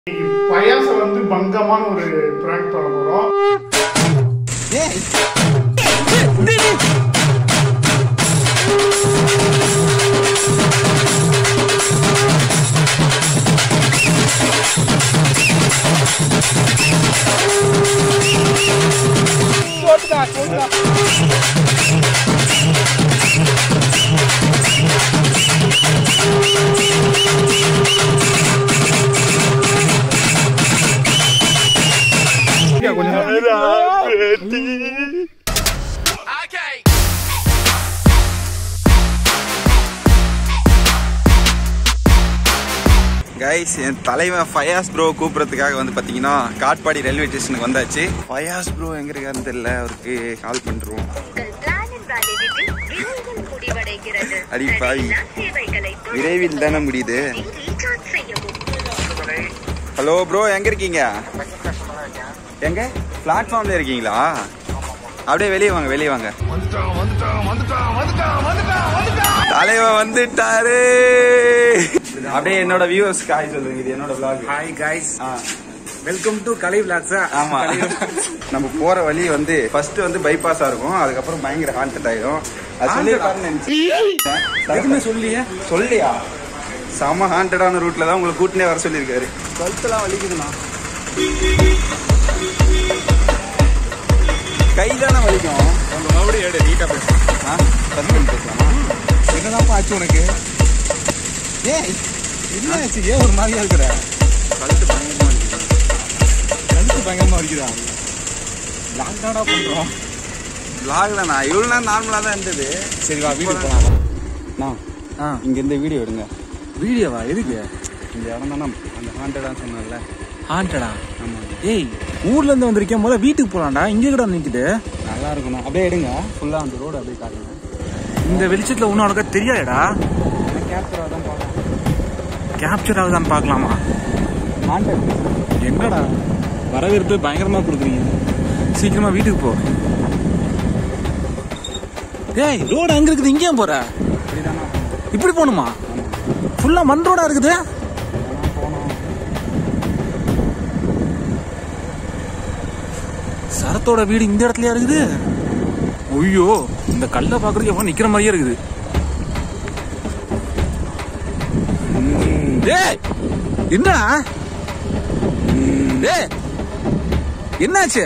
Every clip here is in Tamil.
பயாச வந்து பங்கமான ஒரு பிராங்க் பண்ண போறோம் கைஸ் என் தலைவன் ஃபயாஸ் ப்ரோ கூப்பிட்றதுக்காக வந்து பார்த்தீங்கன்னா காட்பாடி ரயில்வே ஸ்டேஷனுக்கு வந்தாச்சு ஃபயாஸ் ப்ரோ எங்க இருக்காருன்னு தெரியல அவருக்கு கால் பண்ணுறோம் உங்கள் பிளானின் வேலிடிட்டி விரைவில் முடிவடைகிறது அடி பாவி. தனியார் சேவைகளை விரைவில் தானே முடியுது ரீசார்ஜ் செய்யவும் ஹலோ ப்ரோ எங்க இருக்கீங்க எங்க பிளாட்ஃபார்ம்ல இருக்கீங்களா அப்படியே வெளியே வாங்க வெளியே வாங்க தலைவன் வந்துட்டாரு அப்படியே என்னோட வியூவர்ஸ் காய் சொல்றீங்க இது என்னோட vlog hi guys ah welcome to Kalai விளாக்ஸா ஆமா நம்ம போற வழி வந்து ஃபர்ஸ்ட் வந்து பைபாஸா இருக்கும் அதுக்கப்புறம் பயங்கர ஹாண்டட் ஆயிடும் அது சொல்லி எதுவுமே சொல்லியே சொல்லியா செம ஹாண்டடான ரூட்ல தான் உங்களை கூட்டினே வர சொல்லியிருக்காரு கழுத்தெல்லாம் வலிக்குதுண்ணா கைதானே வலிக்கும் உங்க மறுபடியும் எடு நீட்டா பேசு ஆ ஃபர்ஸ்ட் டைம் பேசலாமா என்னதான் ஆச்சு உனக்கு ஏன் என்ன ஆச்சு ஏன் ஒரு மாதிரியா இருக்கிற கழுத்து பயங்கரமா வலிக்குது கழுத்து பயங்கரமா வலிக்குதா லாக்டவுனா பண்றோம் vlogல நான் இவ்வளோ நேரம் நார்மலாக தான் இருந்தது சரி வா வீட்டுக்கு போலாம் நான் ஆ இங்க இருந்து வீடியோ எடுங்க வீடியோவா எதுக்கு இந்த இடம் தானே அந்த ஹாண்டடான்னு சொன்னேன்ல ஹாண்டடா ஆமா ஏய் ஊர்ல இருந்து வந்திருக்கேன் முதல்ல வீட்டுக்கு போலாம்டா இங்க கூட நிக்குது நல்லா இருக்கணும் அப்படியே எடுங்க ஃபுல்லா அந்த ரோடு அப்படியே காட்டுங்க இந்த வெளிச்சத்துல ஒன்னும் உனக்கு தெரியாதடா கேப்சரா தான் பார்க்கலாம் கேப்சர் ஆகுதான்னு பார்க்கலாமா ஹாண்டட் என்னடா வரவேற்பு பயங்கரமா கொடுக்குறீங்க சீக்கிரமா வீட்டுக்கு போ டேய் ரோடு அங்க இருக்குது இங்கேயும் போற இப்படிதானா இப்படி போகணுமா ஃபுல்லா மண் ரோடா இருக்குது சரத்தோட வீடு இந்த இடத்துலயா இருக்குது ஐயோ இந்த கல்லை பாக்குறதுக்கு எவன் நிக்கிற மாதிரியே இருக்குது ம், டேய் என்னடா ம், டேய் என்னாச்சு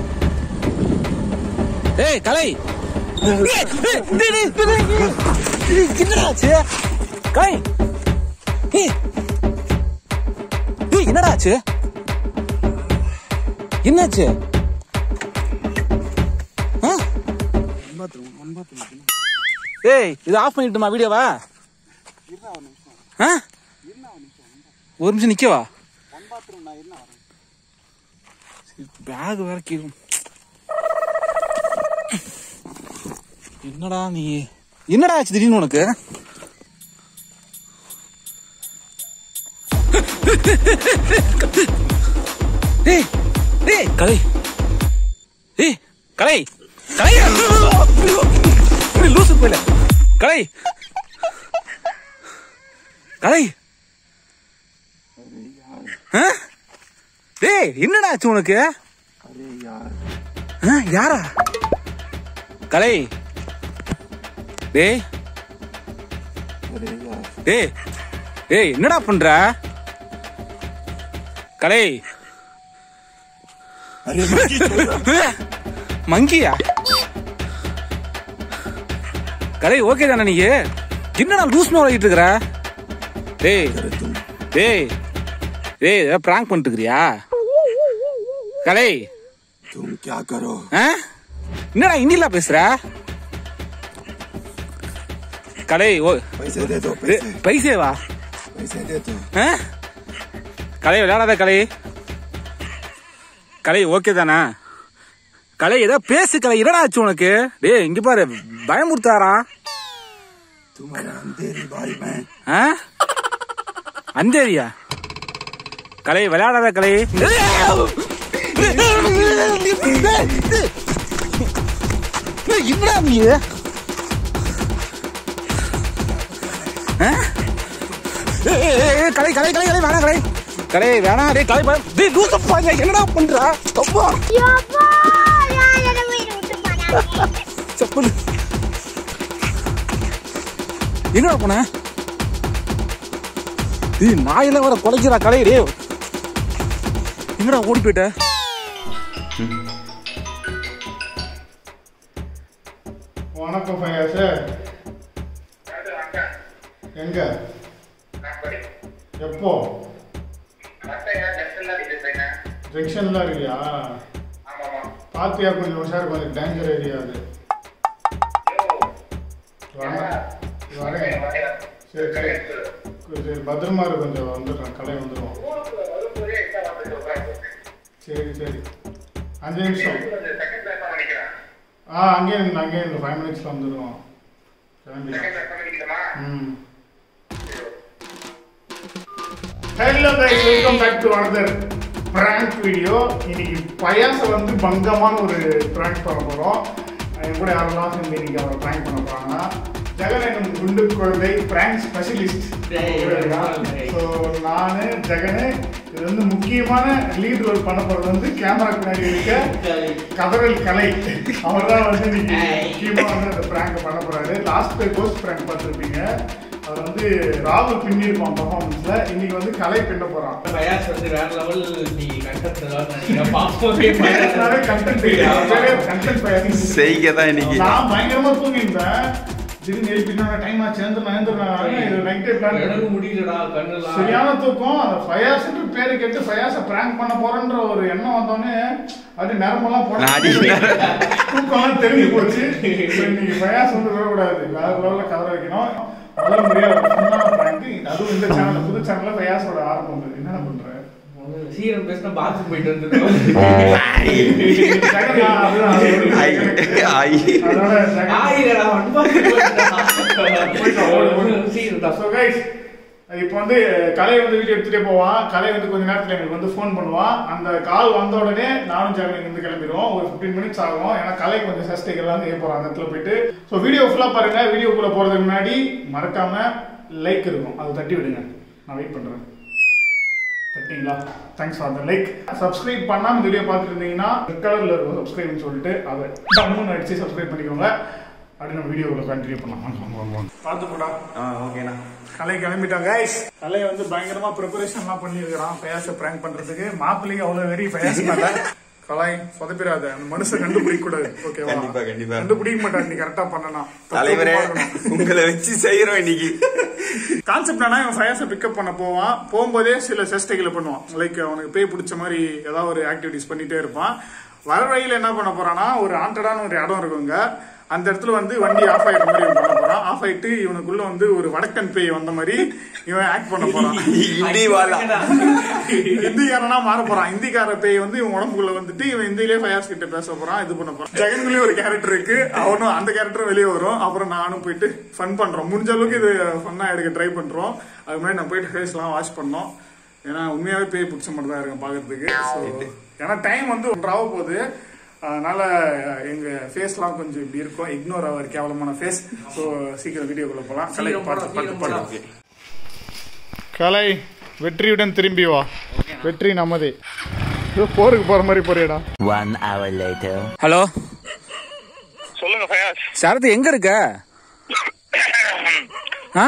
டேய் கலை டேய், டேய், டேய், டேய், டேய், டேய், என்னடா ஆச்சு கலை ஏய் ஏய், என்னடா ஆச்சு என்னாச்சு ஆ? ஏய் இது ஆஃப் பண்ணிட்டுமா வீடியோவா ஆ? ஒரு நிமிஷம் நிக்கவா பேக் வேற கீழும் என்னடா நீ என்னடா ஆச்சு திடீர்னு உனக்கு ஏய் ஏய் கலை ஏய் கலை கலை லூசு போயில கலை கலை ஆ? டேய் என்னடா ஆச்சு உனக்கு ஆ, யாரா கலை டேய் டேய் டேய் என்னடா பண்ற கலை மங்கியா கலை ஓகே தானே நீங்க என்னடா லூஸ் மாதிரி வளர்கிட்டு இருக்கிற டேய் டேய் டேய் ஏதாவது பிராங்க் பண்ணிட்டு இருக்கிறியா கலை तुम क्या करो ஆ? என்னடா ஹிந்தில பேசுற கலை ஓ पैसे दे दो டேய், பைசே வா पैसे दे दो ஆ? கலை விளையாடாத கலை கலை ஓகே தானா கலை ஏதோ பேசு கலை என்னடா ஆச்சு உனக்கு டேய் இங்க பாரு பயமுறுத்தாரா तुम्हारा अंधेरी भाई मैं ஆ? அந்தேரியா கலை விளையாடாத கலை என்னடா நீ ஆ? ஏய், ஏய், ஏய், கலை கலை கலை கலை வேணாம் கலை கலை வேணாம் டேய் கலை பா- டேய் லூசு பாருங்க என்னடா பண்றா அப்பா செப்பல் எங்கடா போன டேய் நாயெல்லாம் வர குலைக்கிறா கலை டேய் எங்கடா ஓடி போயிட்ட வணக்கம் பையா சார் எங்க எப்போ ஜங்ஷன்ல இருக்கியா பாத்தியா கொஞ்சம் உஷார் கொஞ்சம் டேஞ்சர் ஏரியா அது வரேன். வரேன். சரி சரி சரி பத்திரமா இரு கொஞ்சம் வந்துடுறேன் கலை வந்துடுவோம் சரி சரி அஞ்சு நிமிஷம் ஆ அங்கேயே இருந்து அங்கேயே இருந்து ஃபைவ் மினிட்ஸ்ல வந்துடுவோம் கிளம்பிடலாம் ம் hello guys welcome back to another prank video இன்னைக்கு பயாச வந்து பங்கமான ஒரு பிராங்க் பண்ண போகிறோம் என் கூட யாரெல்லாம் சேர்ந்து இன்னைக்கு அவரை பிராங்க் பண்ண போகிறாங்கன்னா ஜெகன் என்னும் குண்டு குழந்தை பிராங்க் ஸ்பெஷலிஸ்ட் ஸோ நான் ஜெகனு இது வந்து முக்கியமான லீட் ரோல் பண்ண போகிறது வந்து கேமரா பின்னாடி இருக்க கதறல் கலை அவர் தான் வந்து இன்னைக்கு முக்கியமாக வந்து அந்த பிராங்க் பண்ண போறாரு லாஸ்ட் பே கோஸ்ட் பிராங்க் பார்த்துருப்பீங்க அவர் வந்து ராகுல் பின்னிருப்பான் பர்ஃபார்மன்ஸ்ல இன்னைக்கு வந்து கலை பின்ன போறான் பயாஸ் வந்து வேற லெவல் நீ கண்டென்ட் நினைக்கிறேன் பாப்பவே பயங்கர கண்டென்ட் கண்டென்ட் செய்க தான் இன்னைக்கு நான் பயங்கரமா தூங்கிருந்தேன் திடீர்னு எழுப்பினா டைம் ஆச்சு எழுந்துருநான் எழுந்துருநான் இது நைட்டே பிளான் எனக்கு முடியலடா கண்ணுலாம் சரியான தூக்கம் அந்த ஃபயாஸ்ன்ற பேரை கேட்டு ஃபயாஸை பிராங்க் பண்ண போறேன்ற ஒரு எண்ணம் வந்தோடனே அது நேரமெல்லாம் போட நாடி தூக்கம்லாம் தெரிஞ்சு போச்சு சரி, இன்னைக்கு ஃபயாஸ் வந்து விடக்கூடாது வேற லெவலில் கதற வைக்கணும் முதல்ல முடியாது பிராங்க் அதுவும் இந்த சேனல்ல புது சேனல்ல ஃபயாஸோட ஆரம்பம் வந்தது என்ன பண்ற சீரம் பேசினா பாத்ரூம் போயிட்டு வந்துருக்கோம் ஜெகன், அதுதான், அது ஒரு ஐ ஐ அதோட ஜெகன். ஆயிரடா சீரம்டா ஸோ கைஸ் இப்போ வந்து கலை வந்து வீடியோ எடுத்துகிட்டே போவான் கலை வந்து கொஞ்ச நேரத்தில் எங்களுக்கு வந்து ஃபோன் பண்ணுவான் அந்த கால் வந்த உடனே நானும் ஜெகன் இருந்து கிளம்பிடுவோம் ஒரு ஃபிஃப்டீன் மினிட்ஸ் ஆகும் ஏன்னா கலை கொஞ்சம் சஸ்டைகள் எல்லாம் செய்ய போகிறோம் அந்த இடத்துல போயிட்டு ஸோ வீடியோ ஃபுல்லாக பாருங்க வீடியோக்குள்ளே போகிறதுக்கு முன்னாடி மறக்காம லைக் இருக்கும் அதை தட்டி விடுங்க நான் வெயிட் பண்ணுறேன் தட்டிங்களா thanks for the like subscribe பண்ணாம வீடியோ பார்த்துட்டு இருந்தீங்கன்னா ரெட் கலர்ல இருக்கும் சப்ஸ்கிரைப்னு சொல்லிட்டு அதை டம்முன்னு அடிச்சு சப்ஸ்கிரைப் பண்ணிக்கோங்க அப்படி நம்ம வீடியோவில் கண்டினியூ பண்ணலாம் பார்த்து போடா ஆ ஓகேண்ணா கலை கிளம்பிட்டாங்க guys. கலை வந்து பயங்கரமா ப்ரிப்பரேஷன்லாம் பண்ணியிருக்கிறான் பயாச பிராங்க் பண்றதுக்கு மாப்பிள்ளைக்கு அவ்வளவு வெறி பயாச மேல கலை சொதப்பிடாத அந்த மனுஷன் கண்டுபிடிக்க கூடாது ஓகேவா கண்டிப்பா, கண்டிப்பா. கண்டுபிடிக்க மாட்டான் நீ கரெக்டா பண்ணனா தலைவரே உங்களை வச்சு செய்யறோம் இன்னைக்கு கான்செப்ட் என்ன இவன் ஃபயர்ஸை பிக்கப் பண்ண போவான் போகும்போதே சில சேஷ்டைகளை பண்ணுவான் லைக் அவனுக்கு பேய் பிடிச்ச மாதிரி ஏதாவது ஒரு ஆக்டிவிட்டிஸ் பண்ணிட்டே இருப்பான் வர வழியில என்ன பண்ண போறான்னா ஒரு ஆண்டடான ஒரு இடம் இருக்குங்க அந்த இடத்துல வந்து வண்டி ஆஃப் ஆயிட்ட மாதிரி இவன் பண்ண போறான் ஆஃப் ஆயிட்டு இவனுக்குள்ள வந்து ஒரு வடக்கன் பேய் வந்த மாதிரி இவன் ஆக்ட் பண்ண போறான் இடி வாலா இந்திக்காரனா மாற போறான் இந்திக்கார பேய் வந்து இவன் உடம்புக்குள்ள வந்துட்டு இவன் இந்தியிலே ஃபயாஸ் கிட்ட பேச போறான் இது பண்ண போறான் ஜெகன்குள்ளே ஒரு கேரக்டர் இருக்கு அவனும் அந்த கேரக்டரும் வெளியே வரும் அப்புறம் நானும் போயிட்டு ஃபன் பண்றோம் முடிஞ்ச அளவுக்கு இது ஃபன்னா எடுக்க ட்ரை பண்றோம் அது மாதிரி நான் போயிட்டு ஃபேஸ் எல்லாம் வாஷ் பண்ணோம் ஏன்னா உண்மையாவே பேய் பிடிச்ச மட்டும் தான் இருக்கும் பாக்குறதுக்கு So, ஏன்னா டைம் வந்து ஒன்றாக போகுது அதனால எங்க ஃபேஸ்லாம் கொஞ்சம் இப்படி இருக்கும் இக்னோர் ஆகிற கேவலமான ஃபேஸ் ஸோ சீக்கிரம் வீடியோக்குள்ள போகலாம் கலை சீக்கிரம் பார்த்து போடா, பார்த்து சீக்கிரம் பார்த்து கலை வெற்றியுடன் திரும்பி வா வெற்றி நமதே ஏதோ போருக்கு போற மாதிரி போறியடா One hour later. ஹலோ சொல்லுங்க ஃபயாஸ் சரத்து எங்க இருக்க ஆ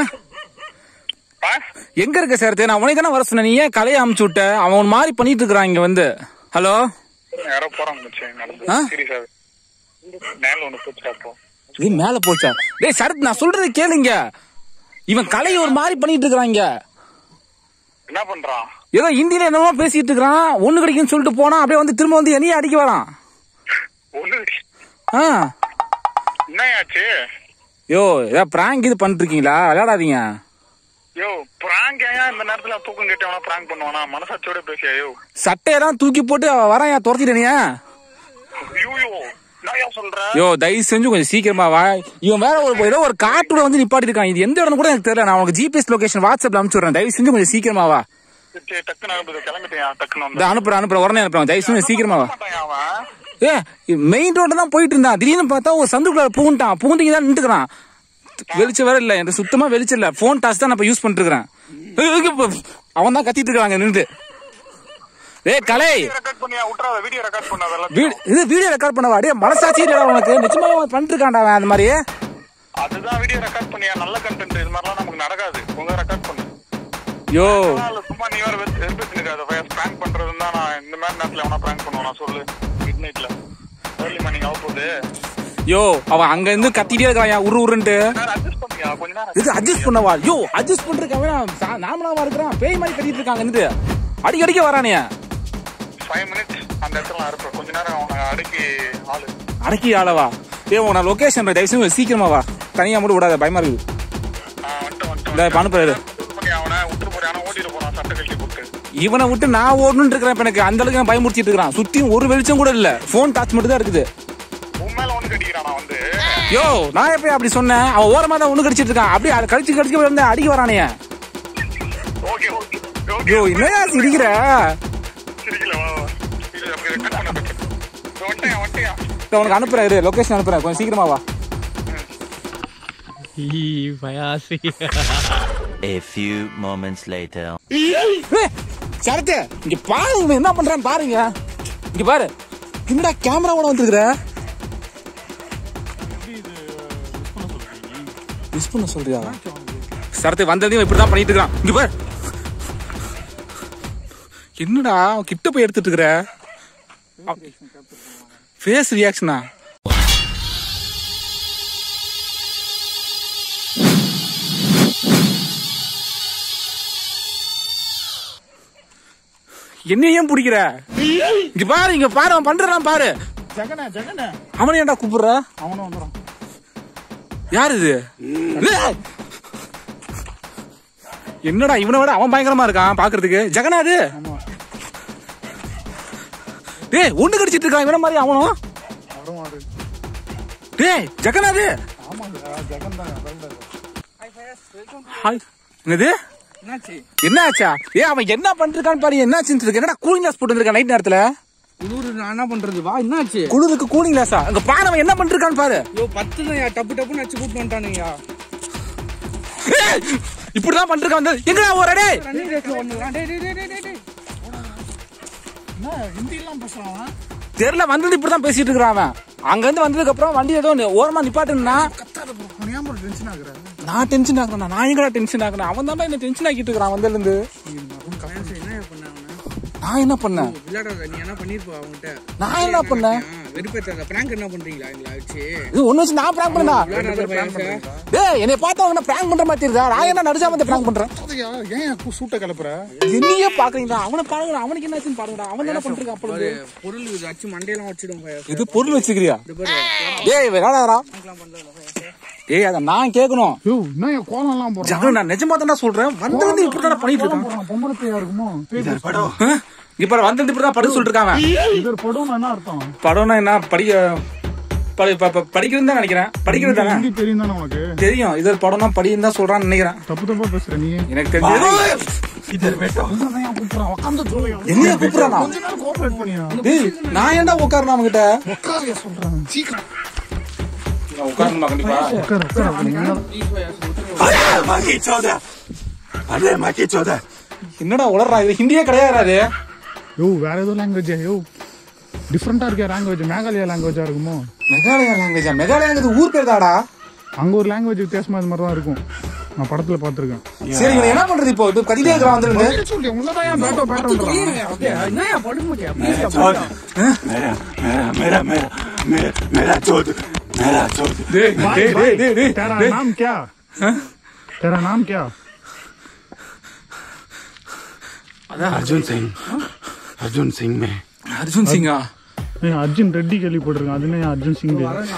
எங்க இருக்க சரத்து நான் உனக்கு தானே வர சொன்னேன் நீ ஏன் கலையை அமுச்சு விட்ட அவன் ஒரு மாதிரி பண்ணிட்டு இருக்கிறான் இங்க வந்து ஹலோ யாரோ போறாங்க மச்சான் நடந்து ஆ? சீரியஸா மேல ஒண்ணு போச்சு அப்போ நீ மேல போச்சா டேய் சரத் நான் சொல்றது கேளுங்க இவன் கலையை ஒரு மாதிரி பண்ணிட்டு இருக்கிறாங்க என்ன பண்றான் ஏதோ ஹிந்தில என்னமோ பேசிட்டு இருக்கிறான் ஒண்ணு கிடைக்குன்னு சொல்லிட்டு போனா அப்படியே வந்து திரும்ப வந்து என்னைய அடிக்க வரான் ஒண்ணு ஆ என்ன ஆச்சு யோ ஏதாவது பிராங்க் இது பண்ணிட்டு இருக்கீங்களா விளையாடாதீங்க யோ பிராங்க் ஏன் இந்த நேரத்துல தூக்கம் கேட்டவனா பிராங்க் பண்ணுவானா மனசாட்சியோட பேசியா யோ சட்டையெல்லாம் தூக்கி போட்டு அவன் வரான் துரத்திட்டனியா யோ யோ நான் ஏன் சொல்ற யோ தயவு செஞ்சு கொஞ்சம் சீக்கிரமா வா இவன் வேற ஒரு ஏதோ ஒரு காட்டுல வந்து நிப்பாட்டி இருக்கான் இது எந்த இடம் கூட எனக்கு தெரியல நான் உனக்கு ஜிபிஎஸ் லொகேஷன் வாட்ஸ்அப்ல அனுப்பிச்சு விடுறேன் தயவு செஞ்சு கொஞ்சம் சீக்கிரமா வா சரி டக்குன்னு அனுப்புது கிளம்பிட்டேன் டக்குன்னு இந்த அனுப்புறேன் அனுப்புறேன் உடனே அனுப்புறேன் தயவு செஞ்சு சீக்கிரமா வா மாட்டான் அவன் ஏ மெயின் ரோட்ல தான் போயிட்டு இருந்தான் திடீர்னு பார்த்தா ஒரு சந்துக்குள்ள பூந்துட்டான் பூந்துக்கு தான் நின்றுக்கிறான் வெளிச்சம் வேற இல்ல எனக்கு சுத்தமா வெளிச்சம் இல்ல போன் டாஸ் தான் நான் இப்ப யூஸ் பண்ணிட்டு இருக்கிறேன் அவன் தான் கத்திட்டு இருக்காங்க நின்று டேய் கலை ரெக்கார்ட் பண்ணியா விட்றாத வீடியோ ரெக்கார்ட் பண்ணாத எல்லாம் வீடு இது வீடியோ ரெக்கார்ட் பண்ணவா டேய் மனசாட்சி இல்லடா உனக்கு நிச்சயமா பண்ணிட்டு இருக்கான்டா அவன் அந்த மாதிரி அதுதான் வீடியோ ரெக்கார்ட் பண்ணியா நல்ல கண்டென்ட் இது மாதிரிலாம் நமக்கு நடக்காது உங்க ரெக்கார்ட் பண்ணு யோ அதனால சும்மா நீ வேற வெறுப்பிட்டு இருக்காத பிராங்க் பண்றதுன்னா நான் இந்த மாதிரி நேரத்துல எவனா பிராங்க் பண்ணுவானா சொல்லு மிட் நைட்ல ஏர்லி மார்னிங் ஆக போகுது யோ அவன் அங்க இருந்து கத்திட்டே இருக்கான் உரு உருன்ட்டு நேரம் அட்ஜஸ்ட் பண்ணியா கொஞ்ச நேரம் இது அட்ஜஸ்ட் பண்ணவா யோ அட்ஜஸ்ட் பண்றதுக்கு நார்மலாவா இருக்கிறான் பேய் மாதிரி கட்டிட்டு இருக்காங்க இருந்து அடிக்க அடிக்க வரானே ஃபைவ் மினிட்ஸ் அந்த இடத்துல நான் இருப்பேன் கொஞ்ச நேரம் அவனை அடக்கி ஆளு அடக்கி ஆளவா ஏ உன் நான் லொகேஷன் தயவு செஞ்சு சீக்கிரமா வா தனியா மட்டும் விடாத பயமா இருக்குது நான் வந்துட்டு வந்துட்டு இந்த இப்ப அனுப்புறாரு control பண்ணி அவனை விட்டுட்டு போறேன் ஆனா ஓட்டிட்டு போறான் சட்டை கழட்டி போட்டு இவனை விட்டு நான் ஓடணும்னு இருக்கிறேன் இப்ப எனக்கு அந்த அளவுக்கு நான் பயமுறுத்திட்டு இருக்கிறான் சுத்தியும் ஒரு வெளிச்சம் கூட இல்ல போன் டாச் மட்டும் தான் இருக்குது உன் மேல ஒண்ணு கட்டிக்கிறான் நான் வந்து யோ நான் எப்ப அப்படி சொன்னேன் அவன் ஓரமா தான் ஒண்ணு கடிச்சிட்டு இருக்கான் அப்படியே அதை கடிச்சு கடிச்சு வந்து அடிக்க வரானே ஓகே ஓகே யோ ஓகே என்னையா சிரிக்கிற சிரிக்கல வா வா. இது அப்படி ரெக்கார்ட் பண்ண வந்துட்டேன் வந்துட்டியா இதோ உனக்கு அனுப்புறேன் இரு லொகேஷன் அனுப்புறேன் கொஞ்சம் சீக்கிரமா வா ஈ பயாசி A few moments later. ஏய், சரத்து இங்க பாரு இவன் என்ன பண்றான் பாருங்க இங்க பாரு என்னடா கேமராவோட வந்துருக்குற மிஸ் பண்ண சொல்றியா சரத்து வந்ததையும் இப்படிதான் பண்ணிட்டு இருக்கான் இங்க பாரு என்னடா அவன் கிட்ட போய் எடுத்துட்டு இருக்கிற ஃபேஸ் ரியாக்ஷனா என்னையும் பிடிக்கிற இங்க பாரு இங்க பாரு அவன் பண்றான் பாரு ஜெகனே ஜெகனே அவனை ஏன்டா கூப்பிடுற அவனும் வந்துடும் யார் இது ஏய்! என்னடா இவனை விட அவன் பயங்கரமா இருக்கான் பாக்குறதுக்கு ஜெகனா அது டேய் ஒண்ணு கடிச்சிட்டு இருக்கான் இவன மாதிரி அவனும் வரும் அது டேய் ஜெகனா அது ஆமாங்க ஜெகன் தான் ஹாய் என்னது என்ன ஆச்சா ஏ அவன் என்ன பண்ணிருக்கான்னு பாரு என்ன ஆச்சுன்னு இருக்கு என்னடா கூலிங் கிளாஸ் போட்டு இருக்கான் நைட் நேரத்துல குளிர் நான் என்ன பண்றது வா என்னாச்சு குளிருக்கு கூலிங் கிளாஸா அங்க பாரு அவன் என்ன பண்ணிருக்கான்னு பாரு ஐயோ பத்து தான் டப்பு டப்புன்னு வச்சு கூட்டு வந்துட்டானுங்கயா ஏய், இப்படிதான் பண்ணிருக்கான் வந்து எங்கடா ஒரு டேய் ரன்னிங் ரேஸ்ல ஒண்ணுலாம் டேய் டேய் டேய் டேய் டேய் என்ன ஹிந்திலாம் பேசுறான் அவன்? தெரியல வந்தது இப்படிதான் பேசிட்டு இருக்கிறான் அவன் அங்க இருந்து வந்ததுக்கு அப்புறம் வண்டி ஏதோ ஒண்ணு ஓரமா நிப்பாட்டுனா கத்தாத bro. அவன் ஏன் bro tension ஆகுற? நான் டென்ஷன் ஆகுறேன் நான் எங்கடா டென்ஷன் ஆகுறேன் அவன் தான் என்ன டென்ஷன் ஆக்கிட்டு இருக்கிறான் வந்ததுல இருந்து Fans என்ன பண்ண அவன நான் என்ன பண்ணேன் விளையாடாத நீ என்ன பண்ணிருப்பா அவன்கிட்ட நான் என்ன பண்ணேன் வெறுப்பேத்தாத பிராங்க் என்ன பண்றீங்களா எங்களை வச்சு இது ஒண்ணு வச்சு நான் பிராங்க் பண்ணா விளையாடாத பயாச டேய் என்னை பார்த்தா அவன பிராங்க் பண்ற மாதிரி தெரியுதா நான் என்ன நடிச்சா வந்து பிராங்க் பண்றேன் அதையா, ஏன் என் கு- சூட்டை கிளப்புற என்னையே பாக்குறீங்களா அவனை பாருங்க அவனுக்கு என்னாச்சுன்னு பாருங்கடா அவன் என்ன பண்றான் அப்படி பொருள் இது வச்சு மண்டையெல்லாம் வச்சிடும் பயாச இது பொருள் வச்சுக்கிறியா இது பாரு டேய் விளையாடாதடா டேய் அத நான் கேட்கணும் யோ என்ன என் கோலம் எல்லாம் போடுறான் ஜகன் நான் நிஜமா தான் சொல்றேன் வந்து வந்து இப்படி தான் பண்ணிட்டு இருக்கான் போடுறான். பொம்பளை பேயா இருக்குமோ ஆ? இப்ப வந்து இப்படி தான் படுக்க சொல்லிட்டு இருக்காங்க இது ஒரு படம் என்ன அர்த்தம் படம்னா என்ன படிக்க படி- ப- ப- படிக்கிறது தான் நினைக்கிறேன் படிக்கிறது தானே ஹிந்தி தெரியும் தானே உனக்கு தெரியும் இது ஒரு படம்னா படின்னு தான் சொல்றான்னு நினைக்கிறேன் தப்பு தப்பா பேசுற நீ எனக்கு தெரிஞ்சது கூப்பிடுறான் உட்காந்து சொல்லுங்க என்னைய கூப்பிடுறானா கொஞ்ச நேரம் கோஆபரேட் பண்ணியா டேய் நான் ஏன்டா உட்காரணும் அவன்கிட்ட உட்காரையா சொல்றான் சீக்கிரம் நான் உட்காரணுமா கண்டிப்பா உட்கார உட்கார என்னடா உளறா இது ஹிந்தியே கிடையாது யோ வேற ஏதோ லாங்குவேஜ் யோ டிஃப்ரெண்டா இருக்க லாங்குவேஜ் மேகாலயா லாங்குவேஜா இருக்குமோ மெகாலயா லாங்குவேஜா மெகாலயாங்கிறது ஊர் பேர் தாடா அங்க ஒரு லாங்குவேஜ் வித்தியாசமா இது மாதிரி தான் இருக்கும் நான் படத்துல பாத்திருக்கேன் சரி இவன் என்ன பண்றது இப்போ இது கத்திட்டே இருக்கிறான் வந்து சொல்லி உங்களதான் ஏன் பேட்டோ பேட்டோ என்னயா படுமுட்டியா டேய் டேய் டேய் டேய் டேய் तेरा டேய். नाम क्या तेरा नाम क्या अर्जुन सिंह अर्जुन सिंह में அர்ஜுன் சிங்கா नहीं अर्जुन रेड्डी கேள்விப்பட்டிருக்கேன் அது என்ன அர்ஜுன் சிங்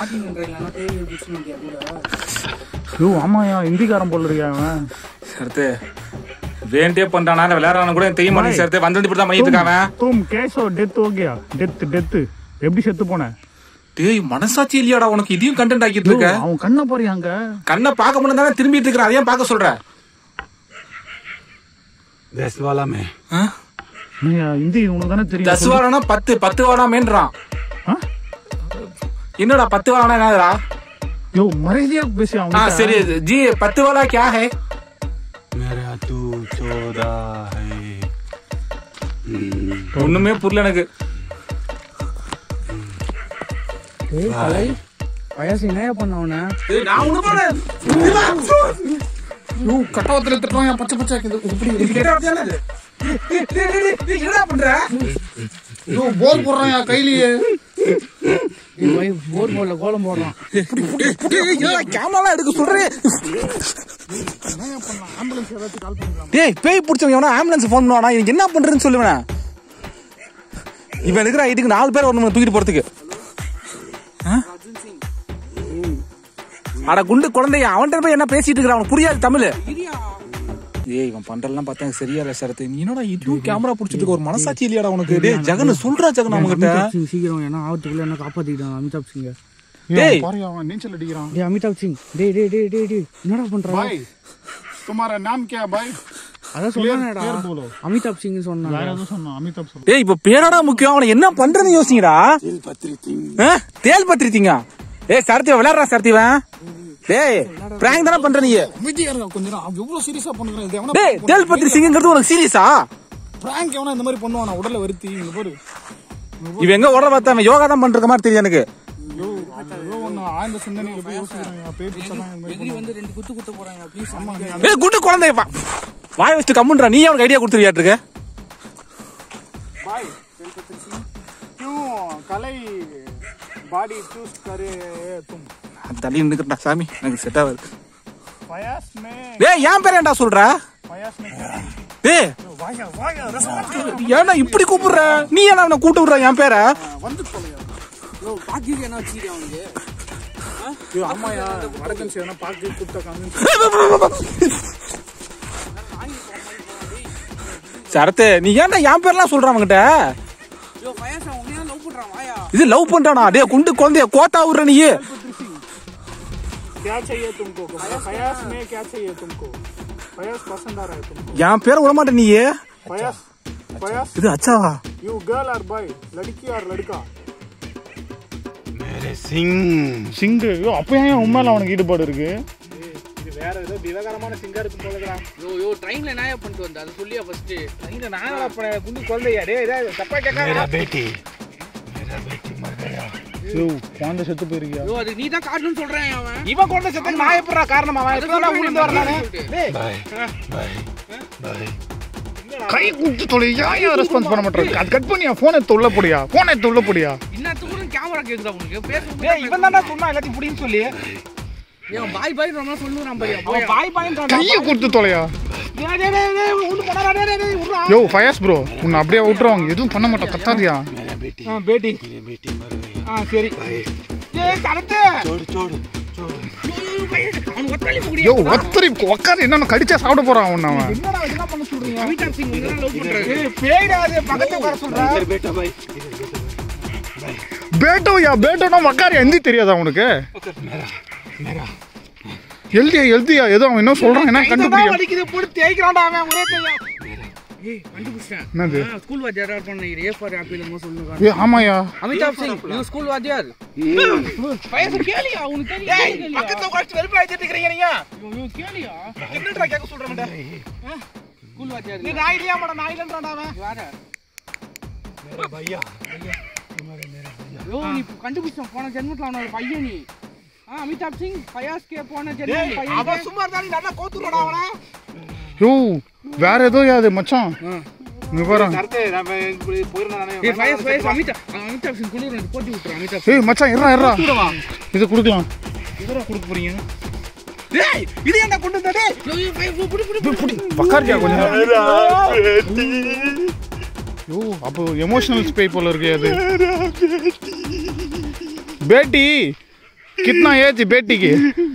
யோ ஆமாயா ஹிந்திக்காரன் போல இருக்கா அவன் சரத்து வேண்டே பண்றானா இல்ல விளையாடுறானு கூட எனக்கு தெரிய மாட்டேங்குது சரத்து வந்து இப்படி தான் பண்ணிட்டு இருக்கான் அவன். तुम कैसो डेथ हो गया डेथ डेथ எப்படி செத்து போன டேய் மனசாட்சி இல்லையாடா உனக்கு இதையும் கண்டென்ட் ஆக்கிட்டு யோ, இருக்க அவன் கண்ணை பாரு அங்க கண்ணை பார்க்க முடியும் தானே திரும்பிட்டு இருக்கிறான் அதையும் பார்க்க சொல்ற दस वाला में ஆ? நீயா, ஹிந்தி உனக்கு தானே தெரியும் தஸ் வாடானா பத்து பத்து வாடாமேன்றான் ஆ? என்னடா பத்து வாடானா என்னடா யோ மரியாதையா பேசி ஆ அவன் சரி ஜி பத்து வாடா क्या है मेरा तू चौदह है ஒண்ணுமே புரியல எனக்கு வயசு என்ன பண்ண அவனை நான் ஒண்ணு பண்ணல யோ கட்டவத்துல எடுத்துட்டோம் பச்சை பச்சை இருக்குது இப்படி என்னடா பண்ற யோ போர் போடுறான் என் கையிலேயே போர் போடல கோலம் போடுறான் கேமரா எடுக்க சொல்றேன் டேய் பேய் பிடிச்சவங்க எவனா ஆம்புலன்ஸ் ஃபோன் பண்ணுவானா எனக்கு என்ன பண்றேன்னு சொல்லுவேன் இவன் இருக்கிற ஐட்டுக்கு நாலு பேர் வரணும் தூக்கிட்டு போறதுக்கு ஆ? அட குண்டு குழந்தைய அவன்கிட்ட போய் என்ன பேசிட்டு இருக்கிறான் அவனுக்கு புரியாது தமிழ் ஏய் இவன் பண்றதெல்லாம் பார்த்தா எனக்கு சரியா இல்ல சரத்து நீ என்னடா இதுவும் கேமரா புடிச்சிட்டு இருக்க ஒரு மனசாட்சி இல்லையாடா உனக்கு டேய் ஜெகன் சொல்றா ஜெகன் அவங்ககிட்ட அமிதாப் சிங் சீக்கிரம் ஏன்னா ஆவத்துக்குள்ள என்ன காப்பாத்திக்கிட்டான் அமிதாப் சிங் டேய் பாரு அவன் நீச்சல் அடிக்கிறான் டேய் அமிதாப் சிங் டேய் டேய் டேய் டேய் டேய் என்னடா பண்ற பாய் तुम्हारा नाम क्या है भाई அதான் சொன்னானேடா clear बोलो அமிதாப் சிங் சொன்னான் வேற எதுவும் சொன்னா அமிதாப் சொல் டேய் இப்ப பேரடா முக்கியம் அவனை என்ன பண்றேன்னு யோசிங்கடா ஆ? தேல் பத்திரித்தீங்க ஏய் சரத்தி விளையாடுறா சரத்திவன் டேய் பிராங்க் தானே பண்ற நீ அமைதியா இருங்க கொஞ்ச நேரம் அவன் எவ்வளவு சீரியஸா பண்ணுறான் இது எவனா டேய் தேல் பத்திரி சிங்கிறது உனக்கு சீரியஸா பிராங்க் எவனா இந்த மாதிரி பண்ணுவானா உடல்ல வருத்தி இங்க பாரு இவன் எங்க உடல பார்த்தா அவன் யோகா தான் பண்ற மாதிரி தெரியும் எனக்கு ஐயோ ஐயோ ஒன்னு ஆழ்ந்த சிந்தனையில போய் யோசிக்கிறாங்க பேய் பிடிச்சதான் இந்த மாதிரி பண்ணுவாங்க. வந்து ரெண்டு குத்து குத்த போறாங்க ப்ளீஸ் ஆமா, நீ அந்த- ஏய் குண்டு குழந்தை வா வாய் வச்சுட்டு கம்முன்றா நீ அவனுக்கு ஐடியா கொடுத்துருவியாட்டு भाई क्यों कलाई बॉडी चूज करे तुम தள்ளி நின்னுக்கிறா சாமி எனக்கு செட் ஆகாது फयास में டேய் ஏன் பேர் ஏன்டா சொல்ற फयास में क्या டேய் वाया वाया रसम ஏன்டா இப்படி கூப்பிடுற நீ ஏன்னா அவனை கூட்டு விடுற என் பேரை வந்து தொலையா யோ பாக்கிக்கு என்ன வச்சிருக்கேன் அவனுக்கு ஐயோ ஆமாயா வடக்கன் சேவனா பாக்கு கூப்பிட்ட காமிச்சு சரத்து நீ ஏன்டா என் பேர்லாம் சொல்ற அவன்கிட்ட யோ ஃபயஸ் அவன் உன்னையா லவ் பண்றான் வாயா இது லவ் பண்றானா டேய் குண்டு குழந்தைய கோத்தா விடுற நீ क्या चाहिए तुमको फयास में क्या चाहिए तुमको फयास पसंद आ रहा है तुमको என் பேரை விட மாட்டே நீ फयास फयास இது அச்சாவா यू गर्ल और बॉय लड़की और लड़का मेरे सिंह சிங் ஐயோ அப்போ ஏன் உண்மையில அவனுக்கு ஈடுபாடு இருக்கு இது வேற ஏதோ திவகரமான சிங்கா இருக்கு போலடா யோ யோ ட்ரெயின்ல என்ன பண்ணிட்டு வந்த அது சொல்லியா ஃபர்ஸ்ட் இங்க நான் குண்டு குழந்தையா டேய் டேய் தப்பா கேட்காத मेरा बेटी मेरा बेटी मर गया ஐயோ குழந்தை செத்து போயிருக்கியா யோ அது நீ தான் காட்டணும்னு சொல்றேன் அவன் இவன் குழந்தை செத்து நான் எப்படிடா காரணம் அவன் எப்படிடா உளுந்து வரானே டேய் बाय बाय बाय கை குத்து தொலை ஏன் ரெஸ்பான்ஸ் பண்ண மாட்டேன் அது கட் பண்ணியா போன் எடுத்து உள்ள போடியா போன் எடுத்து உள்ள போடியா இன்னத்துக்கு கேமரா கேக்குதா உனக்கு பேச டேய் இவன் தான்டா சொன்னா எல்லாத்தையும் புடின்னு சொல்லி ஏன் பாய் பாய் ரொம்ப சொல்லுறான் பாய் அவன் பாய் பாயின்றான் கையை கொடுத்து தொலையா டேய் டேய் டேய் டேய் உள்ள போடா டேய் டேய் டேய் உட்றா யோ ஃபயஸ் ப்ரோ உன்னை அப்படியே விட்டுருவாங்க எதுவும் பண்ண மாட்டோம் கத்தாதியா मेरा बेटी ஆ பேட்டி मेरी बेटी मर गई ஆ சரி டேய் கரெக்ட் छोड़ छोड़ छोड़ அவன் ஒத்தாளி முடி யோ ஒத்தரி உக்காந்து என்னன்னு கடிச்சா சாப்பிட போறான் அவன் அவன் என்னடா என்ன பண்ண சொல்றீங்க அமிதாப் சிங் உங்களை லவ் பண்றாரு ஏய் பேய்டா அது பக்கத்துல உட்கார சொல்றா इधर बेटा भाई பேட்டோ யா பேட்டோனா உக்காரியா எந்தி தெரியாதா உனக்கு எழுதியா எழுதியா ஏதோ அவன் என்ன சொல்றான் என்ன கண்டுபிடிக்க வலிக்குது போட்டு தேய்க்கிறான்டா அவன் ஒரே தையா ஏய் கண்டுபிடிச்சேன் என்னது ஸ்கூல் வாத்தியார் பண்ண ஏ ஃபார் ஆப்பிள் என்னமோ சொல்லுங்க ஏ ஆமாயா அமிதாப் சிங் நீ ஸ்கூல் வாத்தியார் பையன் கேளியா உனக்கு ஏய் தெரியும் பக்கத்துல உட்கார்ந்து வெறுப்பு ஆயிட்டு இருக்கீங்க நீங்க ஐயோ கேளியா என்னடா கேட்க சொல்றேன் ஸ்கூல் வாத்தியார் நீ நான் இல்லையா மாடா நான் இல்லன்றான்டா அவன் யார मेरा भैया ஐயோ நீ கண்டுபிடிச்சான் போன ஜென்மத்துல அவனோட பையன் நீ ஆ அமிதாப் சிங் ஃபயாஸ் கே போன ஜென்மம் டேய் பையன் அவன் சும்மா இருந்தா நீ நல்லா கோத்துறடா அவன யோ வேற ஏதோ யா அது மச்சான் இங்க பாரு கரெக்ட் நம்ம இப்படி போயிரணும் ஏய் ஃபயாஸ் ஃபயாஸ் அமிதாப் அமிதாப் சிங் குளூர் ரெண்டு போட்டி விட்டுறான் அமிதாப் ஏய் மச்சான் இருடா இருடா இது கொடுக்கலாம் இதெல்லாம் கொடுக்க போறீங்க டேய் இது என்ன கொண்டு வந்த டேய் ஐயோ ஐயோ ஃபயாஸ் புடி புடி புடி உக்காரியா கொஞ்சம் யோ அப்போ எமோஷனல் ஸ்பே போல இருக்கு அது பேட்டி कितना एज बेटी की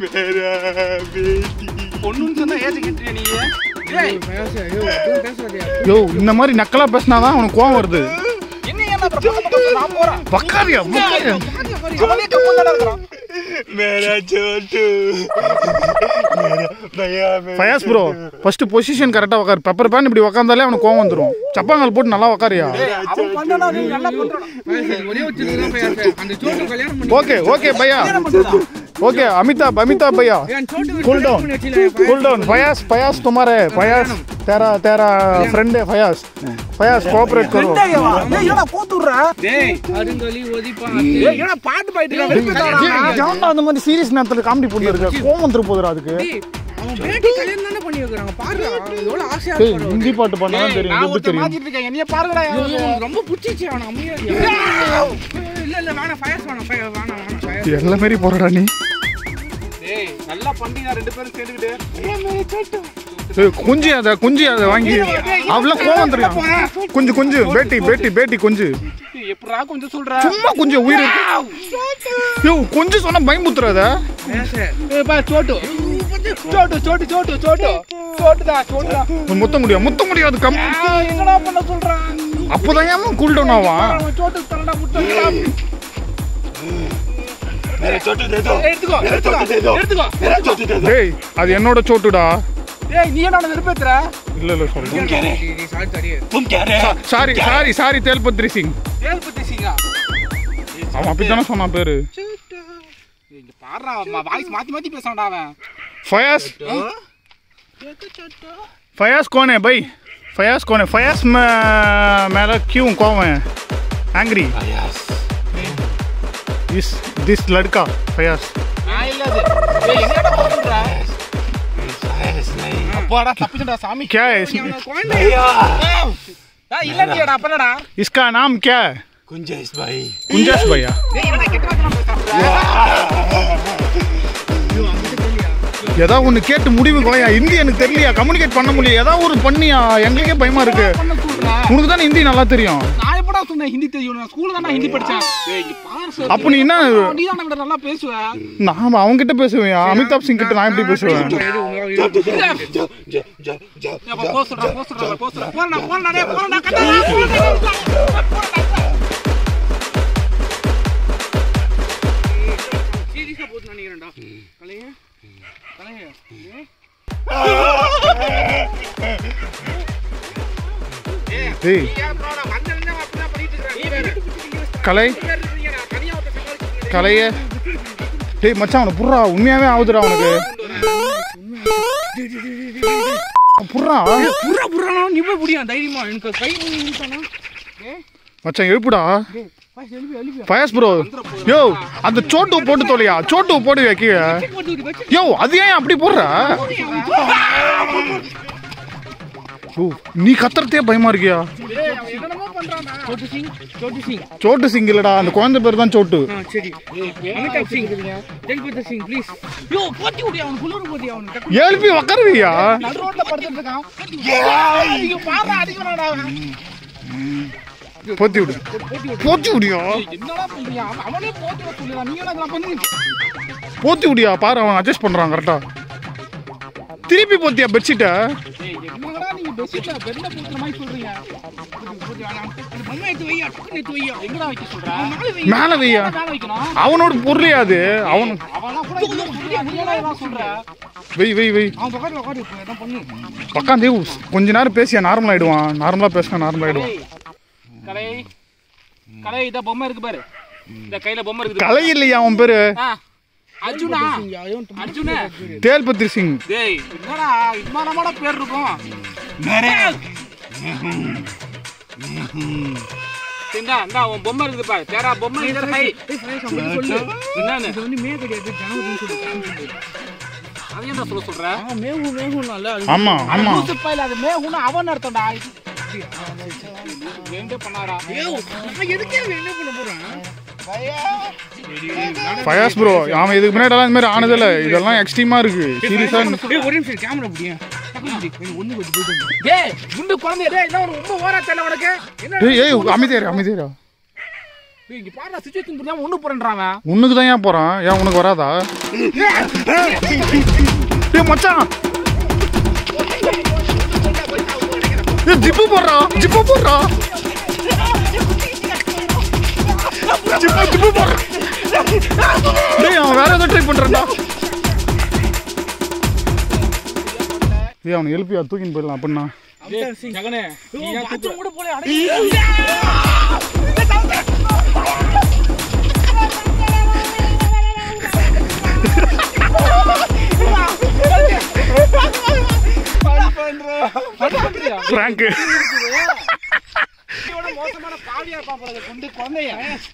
பொண்ணுன்னு சொன்னா ஏத்து கிட்டியா நீ ஏய் ஃபயாஸ் ஐயோ அப்படிலாம் பேசாதயா யோ இந்த மாதிரி நக்கலா பேசினாதான் அவனுக்கு கோவம் வருது என்ன என்ன பிரச்சனை பண்ண நான் போறேன் பக்காரியா பக்காரியா அவனே கம்மன் இருக்கிறான் मेरा छोटू मेरा भैया मेरा ஃபயாஸ் ப்ரோ ஃபர்ஸ்ட் பொசிஷன் கரெக்டா உட்காரு பெப்பர் பேன் இப்படி உட்காந்தாலே அவனுக்கு கோவம் வந்துரும் சப்பாங்கால் போட்டு நல்லா உட்காரியா அவன் பண்ணனா நீ நல்லா பண்றான் ஃபயாஸ் ஒரே வச்சிருக்கா ஃபயாஸ் அந்த சோட்டு கல்யாணம் பண்ணி ஓகே ஓகே பையா ओके अमिताभ अमिताभ भैया cool down cool down Fayaz Fayaz तुम्हारे फयाज तेरा तेरा फ्रेंड है फयाज फयाज कोऑपरेट करो டேய் அருங்கலி ஒதிப்பா ஏடா பாட்டு பாடிட்டு ஏன்டா அந்த மாதிரி சீரியஸ் நேரத்துல காமெடி பண்ணி இருக்க கோவம் வந்துரு போதுடா அதுக்கு அவன் பேட்டி கல்யாணம் தானே பண்ணி வைக்கிறாங்க பாருடா எவ்வளவு ஆசையா டேய் இருக்கு ஹிந்தி பாட்டு பண்ணாதான் தெரியும் எப்படி தெரியும் இருக்கேன் என்னைய பாருங்கடா ரொம்ப புடிச்சிச்சு அவன அமைதியா இல்ல இல்ல வேணாம் ஃபயர்ஸ் வேணாம் ஃபயர் வேணாம் வேணாம் ஃபயர் எல்லா மாரி போறடா நீ டேய் நல்லா பண்ணீங்க ரெண்டு பேரும் சேர்ந்துக்கிட்டு ஏய், குஞ்சு அத குஞ்சு அத வாங்கி அவ்வளோ கோவம் வந்துருக்கான் குஞ்சு குஞ்சு பேட்டி பேட்டி பேட்டி குஞ்சு எப்படா கொஞ்சம் சொல்ற சும்மா கொஞ்சம் உயிர் இருக்கு யோ கொஞ்சம் சொன்னா பயமுத்துறாத பா சோட்டு சோட்டு சோட்டு சோட்டு சோட்டு சோட்டுடா சோட்டுடா முத்த முடியும் முத்த முடியாது கம் என்னடா பண்ண சொல்றான் அப்போதான் ஏன் கூல் டவுன் ஆவான் அவன் சோட்டு தரடா முட்டை मेरे छोटू दे दो எடுத்துக்கோ मेरा எடுத்துக்கோ छोटू दे दो எடுத்துக்கோ मेरा छोटू दे दो டேய் அது என்னோட சோட்டுடா டேய் நீ என்ன நிரூபித்துற இல்ல இல்ல சொல்றேன் क्या रहे நீ சாரி சாரி तुम क्या रहे சாரி சாரி சாரி தேல்பத்ரி சிங் ஏல்பத்தி சிங்கா அவன் அப்படித்தானே சொன்னான் பேரு இங்க பாடுறா வாய்ஸ் மாத்தி மாத்தி பேசுறான்டா அவன் फयाज फयाज कौन है भाई फयाज कौन है फयाज में मेरा क्यों कौन है एंग्री यस इस दिस लड़का फयाज நான் இல்ல அது டேய் என்னடா சொல்ற यस नहीं அப்பாடா தப்பிச்சடா சாமி क्या है इसमें भैया டேய் இல்லடியாடா அப்பனடா इसका नाम क्या है कुंजेश भाई कुंजस भैया டேய் என்னடா கெட்ட வார்த்தை பேசுற ஏதாவது ஒன்று கேட்டு முடிவு கொலையா ஹிந்தி எனக்கு தெரியலையா கம்யூனிகேட் பண்ண முடியல ஏதாவது ஒரு பண்ணியா எங்களுக்கே பயமா இருக்கு பண்ண சொல்றேன் உனக்கு தானே ஹிந்தி நல்லா தெரியும் நான் எப்படா சொன்னேன் ஹிந்தி தெரியும் நான் ஸ்கூல்ல தான் ஹிந்தி படிச்சேன் டேய் இங்க பாரு அப்ப நீ என்ன நீ தான் விட நல்லா பேசுவ நான் அவன்கிட்ட பேசுவேன் அமிதாப் சிங் கிட்ட நான் எப்படி பேசுவேன் जा जा जा जा அப்ப போஸ்டரா போஸ்டரா போஸ்டரா போறடா போறடா டேய் போறடா கட்டா சீரியஸா போட்டு நினைக்கிறேன்டா கலைய கலைய டேய் ஏன் ப்ரோடா வந்தவனே அப்படிதான் பண்ணிட்டு இருக்கான் கலை தனியா ஒருத்தர் சமாளிச்சு கலைய டேய் மச்சான் அவனை புர்றா உண்மையாவே ஆகுதுடா அவனுக்கு புர்றா புறா புறானா நீ போய் புடியா தைரியமா எனக்கு கை நீட்டானா மச்சான் எழுப்புடா பாய் எழுப்பி எழுப்பி ஃபயஸ் ப்ரோ யோ அந்த சோட்டு போட்டு தொலையா சோட்டு போடுவியா கீழே போட்டு வச்சு யோ அது ஏன் அப்படி போடுற ஓ, நீ கத்துறதே பயமா இருக்கியா என்னமோ பண்றான்டா சோட்டு சிங் சோட்டு சிங் சோட்டு சிங் இல்லடா அந்த குழந்தை பேர் தான் சோட்டு ஆ சரி அமிதாப் சிங் ஜெகபத் சிங் ப்ளீஸ் யோ போட்டி விடி அவன் குளிர் போட்டி அவன் எழுப்பி உக்காருவியா நடு ரோட்ல படுத்துட்டு இருக்கான் ஐயோ பாரு அடிக்கறாடா அவன் போத்தி விடு போத்தி விடியா என்னடா பண்றியா அவன் அவனே போட்டி வர சொல்லுறான் நீங்க என்ன பண்ணி போத்தி விடியா பாரு அவன் அட்ஜஸ்ட் பண்றான் கரெக்டா திருப்பி போத்தியா பெட்ஷீட்டை ஏய் என்னடா நீங்க பெட்ஷீட்ல பெல்ல போட்டுற மாதிரி சொல்றீங்க பொம்மை எடுத்து வையா டக்குனு எடுத்து வையா எங்கடா வைக்க சொல்ற மேல வை மேல வையா மேல வைக்கணும் அவனோட பொருளையா அது அவனு அவன்லாம் கூட இல்ல சொல்றியா நீ என்ன இதெல்லாம் சொல்ற வெய் வெய் வெய் அவன் பக்கத்துல உட்காரு இப்போ என்ன பண்ணு உக்காந்தே கொஞ்ச நேரம் பேசியா நார்மல் ஆயிடுவான் நார்மலா பேசினா நார்மல் ஆயிடுவான் கலை கலை இத பொம்மை இருக்கு பாரு இந்த கையில பொம்மை இருக்குது கலை இல்லையா அவன் பேரு ஆ, அர்ஜுனா அர்ஜுனா தேல்பத்ரி சிங் டேய் என்னடா இம்மானமான பேர் இருக்கும் मेरे இந்தா இந்தா உன் பொம்மை இருக்குது பாரு தேரா பொம்மை இதர் ஹை என்னன்னு இது வந்து மே கிடையாது ஜனவரின்னு சொல்லி அது என்ன சொல்ல சொல்ற மேகு மேகுனால ஆமா ஆமா பையில அது மேகுன்னு அவன் அர்த்தம்டா வேண்டே பண்ணாரா நான் எதுக்கே என்ன பண்ண போறேன் ஃபயாஸ் ப்ரோ அவன் இதுக்கு முன்னாடி இந்த மாதிரி ஆனதில்ல இதெல்லாம் எக்ஸ்ட்ரீமா இருக்கு சீரியஸா ஏய், ஒரு நிமிஷம் கேமரா முடியும் ஒண்ணு வச்சு போயிட்டு டேய் குண்டு குழந்தை டேய் என்ன உனக்கு ரொம்ப ஓரா தெரியல உனக்கு என்ன ஏய் ஏய் அமைதியாரு அமைதியாரா டேய், இங்க பாருடா சிச்சுவேஷன் புரியாம ஒண்ணு போறேன்றான் அவன் உனக்கு தான் ஏன் போறான் ஏன் உனக்கு வராதா ஏய் மச்சான் ஏய் ஜிப்பு போடுறா ஜிப்பு போடுறா ஜிப்பு ஜிப்பு போடுறா டேய் அவன் வேற ஏதோ ட்ரை பண்றான்டா ஏய் அவனை எழுப்பி தூக்கின்னு போயிடலாம் அப்படின்னா ஜகனே நீ ஏன் பாத்ரூம் கூட போல பிராங்க் மோசமான பாவியா இருப்பான் போல கொண்டு குழந்தைய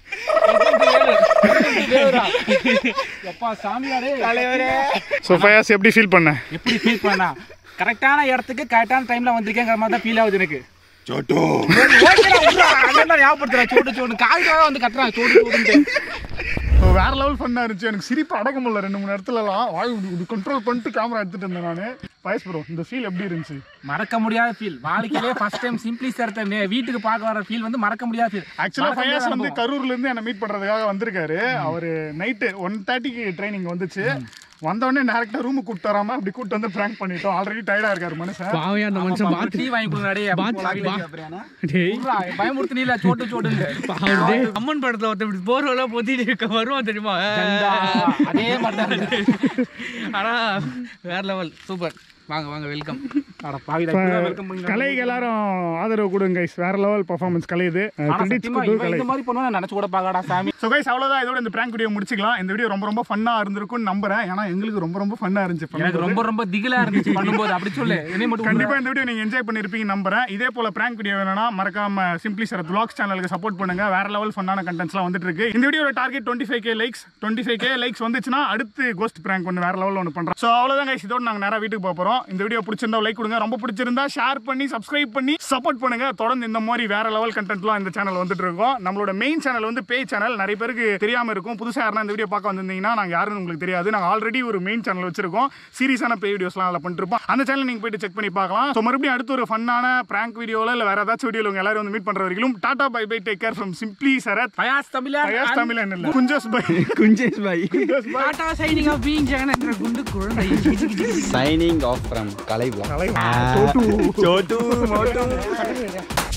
எப்பா சாமியாரே தலைவரே ஸோ ஃபயாஸ் எப்படி ஃபீல் பண்ண எப்படி ஃபீல் பண்ணா கரெக்டான இடத்துக்கு கரெக்டான டைம்ல வந்திருக்கேங்கிற மாதிரி தான் ஃபீல் ஆகுது எனக்கு சோட்டு ஞாபகப்படுத்துறேன் சோடு சோடு காய்க்காக வந்து கட்டுறான் சோடு சோடுன்ட்டு ஸோ வேற லெவல் ஃபன்னாக இருந்துச்சு எனக்கு சிரிப்பு அடக்க முடியல ரெண்டு மூணு இடத்துலலாம் வாய் கண்ட்ரோல் பண்ணிட்டு கேமரா எடுத்துட்டு இருந்தேன் நான் பயஸ் ப்ரோ இந்த ஃபீல் எப்படி இருந்துச்சு மறக்க முடியாத ஃபீல் வாழ்க்கையிலே ஃபர்ஸ்ட் டைம் சிம்பிளி சார் வீட்டுக்கு பார்க்க வர ஃபீல் வந்து மறக்க முடியாத ஃபீல் ஆக்சுவலாக ஃபயாஸ் வந்து கரூர்ல இருந்து என்னை மீட் பண்றதுக்காக வந்திருக்காரு அவர் நைட்டு ஒன் தேர்ட்டிக்கு ட்ரைனிங் வந்துச்சு வந்த உடனே டேரக்டா ரூமுக்கு கூப்பிட்டு வராம அப்படி கூப்பிட்டு வந்து பிராங்க் பண்ணிட்டோம் ஆல்ரெடி டயர்டா இருக்காரு மனுஷன் பாவையா அந்த மனுஷன் பாத்து டீ வாங்கி கொடுங்க டேய் பயமுறுத்து நீல சோட்டு சோடுன்னு பாவம் டேய். அம்மன் படத்துல ஒருத்தன் இப்படி போர்வெல்லாம் பொத்திட்டு இருக்க வருவான் தெரியுமா அதே மாதிரி தான் இருக்கு. ஆனா வேற லெவல் சூப்பர் வாங்க வாங்க வெல்கம் அட பாவிடா, இப்படிதான் welcome பண்ணி கலைக்கு எல்லாரும் ஆதரவு கொடுங்க guys வேற லெவல் பர்ஃபார்மன்ஸ் கலை இது ஆனா கிரெடிட்ஸ் சத்தியமா கொடுத்து இவன் கலை இந்த மாதிரி பண்ணுவான் நான் நினைச்சு கூட பார்க்கடா சாமி ஸோ கைஸ் அவ்வளோதான் இதோட இந்த பிராங்க் வீடியோ முடிச்சுக்கலாம் இந்த வீடியோ ரொம்ப ரொம்ப ஃபன்னா இருந்திருக்கும்னு நம்புறேன் ஏன்னா எங்களுக்கு ரொம்ப ரொம்ப ஃபன்னா இருந்துச்சு எனக்கு பண்ணும்போது. ரொம்ப ரொம்ப திகிலா இருந்துச்சு பண்ணும்போது அப்படி சொல்லு என்னை மட்டும் கண்டிப்பா இந்த வீடியோ நீங்க என்ஜாய் பண்ணிருப்பீங்க நம்புறேன் இதே போல பிராங்க் வீடியோ வேணும்னா மறக்காம சிம்பிளி சரத் vlogs சேனலுக்கு சப்போர்ட் பண்ணுங்க வேற லெவல் ஃபன்னான கண்டென்ட்ஸ்லாம் வந்துட்டு இருக்கு இந்த வீடியோட target twenty five K likes twenty five K likes வந்துச்சுன்னா அடுத்து கோஸ்ட் பிராங்க் ஒன்று வேற லெவலில் ஒன்று பண்றோம் ஸோ அவ்வளோதான் கைஸ் இதோட நாங்கள் நேராக வீட்டுக்கு போக போறோம் இந்த வீடியோ பிடிச்சிருந்தா லைக் கொடுங்க ரொம்ப பிடிச்சிருந்தா ஷேர் பண்ணி சப்ஸ்கிரைப் பண்ணி சப்போர்ட் பண்ணுங்க தொடர்ந்து இந்த மாதிரி வேற லெவல் கண்டென்ட்லாம் இந்த சேனல் வந்துட்டு இருக்கோம் நம்மளோட மெயின் சேனல் வந்து பே சேனல் நிறைய பேருக்கு தெரியாம இருக்கும் புதுசா யாருன்னா இந்த வீடியோ பார்க்க வந்திருந்தீங்கன்னா நாங்க யாருன்னு உங்களுக்கு தெரியாது நாங்க ஆல்ரெடி ஒரு மெயின் சேனல் வச்சிருக்கோம் சீரியஸான பே வீடியோஸ்லாம் அதில் பண்ணிட்டு இருப்போம் அந்த சேனல் நீங்க போயிட்டு செக் பண்ணி பார்க்கலாம் ஸோ மறுபடியும் அடுத்து ஒரு ஃபன்னான பிராங்க் வீடியோல இல்ல வேற ஏதாச்சும் வீடியோல உங்க எல்லாரும் வந்து மீட் பண்ற வரைக்கும் tata bye bye take care from simply Sarath Fayaz தமிழா பயாஸ் தமிழன் இல்ல குஞ்சஸ் பை குஞ்சேஷ் பாய் குஞ்சஸ் bye tata signing off being Jagan என்ற குண்டு குழந்தை signing off from Kalai vlog. Kalai Chhotu மோட்டு